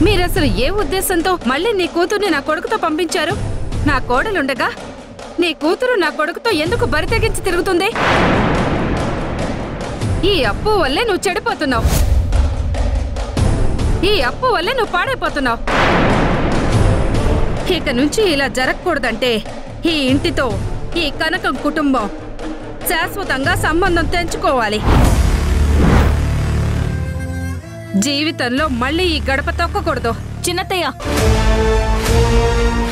మీరసలు ఏ ఉద్దేశంతో మళ్ళీ నీ కూతుర్ని నా కొడుకుతో పంపించారు నా కోడలుండగా నీ కూతురు నా కొడుకుతో ఎందుకు బరి తెగించి తిరుగుతుంది ఈ అప్పు వల్లే నువ్వు చెడిపోతున్నావు ఈ అప్పు వల్లే నువ్వు పాడైపోతున్నావు ఇక నుంచి ఇలా జరగకూడదంటే ఈ ఇంటితో ఈ కనకం కుటుంబం శాశ్వతంగా సంబంధం తెంచుకోవాలి జీవితంలో మళ్ళీ ఈ గడప తొక్కకూడదు చిన్నత్తయ్య